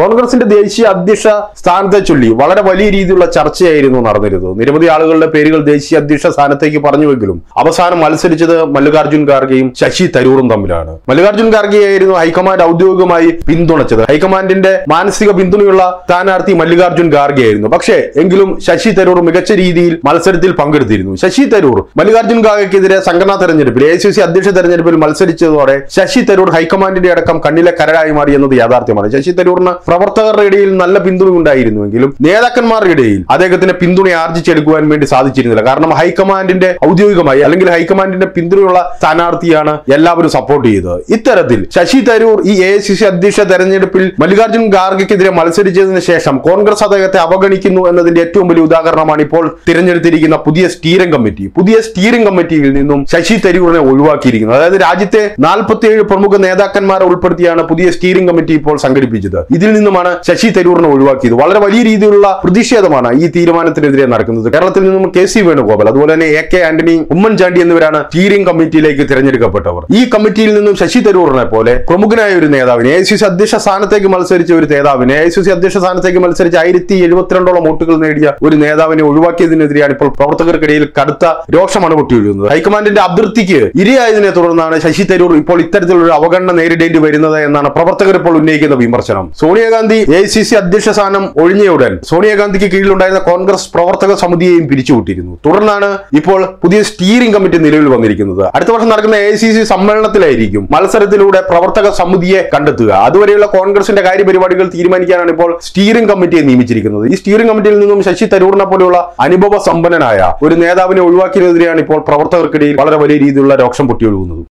കോൺഗ്രസിന്റെ ദേശീയ അധ്യക്ഷ സ്ഥാനത്തെ ചൊല്ലി വളരെ വലിയ രീതിയിലുള്ള ചർച്ചയായിരുന്നു നടന്നിരുന്നത് നിരവധി ആളുകളുടെ പേരുകൾ ദേശീയ അധ്യക്ഷ സ്ഥാനത്തേക്ക് പറഞ്ഞുവെങ്കിലും അവസാനം മത്സരിച്ചത് മല്ലികാർജ്ജുൻ ഖാർഗെയും ശശി തരൂറും തമ്മിലാണ് മല്ലികാർജ്ജുൻ ഖാർഗെയായിരുന്നു ഹൈക്കമാൻഡ് ഔദ്യോഗികമായി പിന്തുണച്ചത് ഹൈക്കമാൻഡിന്റെ മാനസിക പിന്തുണയുള്ള സ്ഥാനാർത്ഥി മല്ലികാർജ്ജുൻ ഖാർഗെ ആയിരുന്നു പക്ഷേ എങ്കിലും ശശി തരൂർ മികച്ച രീതിയിൽ മത്സരത്തിൽ പങ്കെടുത്തിരുന്നു ശശി തരൂർ മല്ലികാർജ്ജുൻ ഖാർഗെക്കെതിരെ സംഘടനാ തെരഞ്ഞെടുപ്പിൽ എ സി സി അധ്യക്ഷ തെരഞ്ഞെടുപ്പിൽ മത്സരിച്ചതോടെ ശശി തരൂർ ഹൈക്കമാൻഡിന്റെ അടക്കം കണ്ണിലെ കരടായി മാറി എന്നത് യാഥാർത്ഥ്യമാണ് ശശി തരൂറിന് പ്രവർത്തകരുടെ ഇടയിൽ നല്ല പിന്തുണ ഉണ്ടായിരുന്നുവെങ്കിലും നേതാക്കന്മാരുടെ ഇടയിൽ അദ്ദേഹത്തിന് പിന്തുണ ആർജിച്ചെടുക്കുവാൻ വേണ്ടി സാധിച്ചിരുന്നില്ല കാരണം ഹൈക്കമാൻഡിന്റെ ഔദ്യോഗികമായി അല്ലെങ്കിൽ ഹൈക്കമാൻഡിന്റെ പിന്തുണയുള്ള സ്ഥാനാർത്ഥിയാണ് എല്ലാവരും സപ്പോർട്ട് ചെയ്തത് ഇത്തരത്തിൽ ശശി തരൂർ ഈ എ സി സി അധ്യക്ഷ തെരഞ്ഞെടുപ്പിൽ മല്ലികാർജ്ജുൻ ഖാർഗെക്കെതിരെ മത്സരിച്ചതിന് ശേഷം കോൺഗ്രസ് അദ്ദേഹത്തെ അവഗണിക്കുന്നു എന്നതിന്റെ ഏറ്റവും വലിയ ഉദാഹരണമാണ് ഇപ്പോൾ തിരഞ്ഞെടുത്തിരിക്കുന്ന പുതിയ സ്റ്റീറിംഗ് കമ്മിറ്റി പുതിയ സ്റ്റീറിംഗ് കമ്മിറ്റിയിൽ നിന്നും ശശി തരൂരിനെ ഒഴിവാക്കിയിരിക്കുന്നത് അതായത് രാജ്യത്തെ നാൽപ്പത്തിയേഴ് പ്രമുഖ നേതാക്കന്മാരെ ഉൾപ്പെടുത്തിയാണ് പുതിയ സ്റ്റീറിംഗ് കമ്മിറ്റി ഇപ്പോൾ സംഘടിപ്പിച്ചത് ഇതിൽ നിന്നുമാണ് ശശി തരൂരിനെ ഒഴിവാക്കിയത് വളരെ വലിയ രീതിയിലുള്ള പ്രതിഷേധമാണ് ഈ തീരുമാനത്തിനെതിരെ നടക്കുന്നത് കേരളത്തിൽ നിന്നും കെ സി വേണുഗോപാൽ അതുപോലെ തന്നെ എ കെ ആന്റണി ഉമ്മൻചാണ്ടി എന്നിവരാണ് സ്റ്റീറിംഗ് കമ്മിറ്റിയിലേക്ക് തിരഞ്ഞെടുക്കപ്പെട്ടവർ ഈ കമ്മിറ്റിയിൽ നിന്നും ശശി തരൂറിനെ പോലെ പ്രമുഖനായ ഒരു നേതാവിനെ എ സി സി അധ്യക്ഷ സ്ഥാനത്തേക്ക് മത്സരിച്ച ഒരു നേതാവിനെ എ സി സി അധ്യക്ഷ സ്ഥാനത്തേക്ക് മത്സരിച്ച ആയിരത്തി എഴുപത്തിരണ്ടോളം വോട്ടുകൾ നേടിയ ഒരു നേതാവിനെ ഒഴിവാക്കിയതിനെതിരെയാണ് ഇപ്പോൾ പ്രവർത്തകർക്കിടയിൽ കടുത്ത രോഷമാണ് പൊട്ടിയൊഴുകുന്നത് ഹൈക്കമാൻഡിന്റെ അതിർത്തിക്ക് ഇരയായതിനെ തുടർന്നാണ് ശശി തരൂർ ഇപ്പോൾ ഇത്തരത്തിലൊരു അവഗണന നേരിടേണ്ടി വരുന്നത് എന്നാണ് പ്രവർത്തകർ ഇപ്പോൾ ഉന്നയിക്കുന്ന വിമർശനം സോണിയാഗാന്ധി എ സി സി അധ്യക്ഷ സ്ഥാനം ഒഴിഞ്ഞയുടൻ സോണിയാഗാന്ധിക്ക് കീഴിലുണ്ടായിരുന്ന കോൺഗ്രസ് പ്രവർത്തക സമിതിയെയും പിരിച്ചുവിട്ടിരുന്നു തുടർന്നാണ് ഇപ്പോൾ പുതിയ സ്റ്റീറിംഗ് കമ്മിറ്റി നിലവിൽ വന്നിരിക്കുന്നത് അടുത്ത വർഷം നടക്കുന്ന എ സി സി സമ്മേളനത്തിലായിരിക്കും മത്സരത്തിലൂടെ പ്രവർത്തക സമിതിയെ കണ്ടെത്തുക അതുവരെയുള്ള കോൺഗ്രസിന്റെ കാര്യപരിപാടികൾ തീരുമാനിക്കാനാണ് ഇപ്പോൾ സ്റ്റീറിംഗ് കമ്മിറ്റിയെ നിയമിച്ചിരിക്കുന്നത് ഈ സ്റ്റീറിംഗ് കമ്മിറ്റിയിൽ നിന്നും ശശി തരൂറിനെ പോലെയുള്ള അനുഭവ സമ്പന്നനായ ഒരു നേതാവിനെ ഒഴിവാക്കിയതിനെതിരെയാണ് ഇപ്പോൾ പ്രവർത്തകർക്കിടയിൽ വളരെ വലിയ രീതിയിലുള്ള രോക്ഷം പൊട്ടിയൊഴുകുന്നത്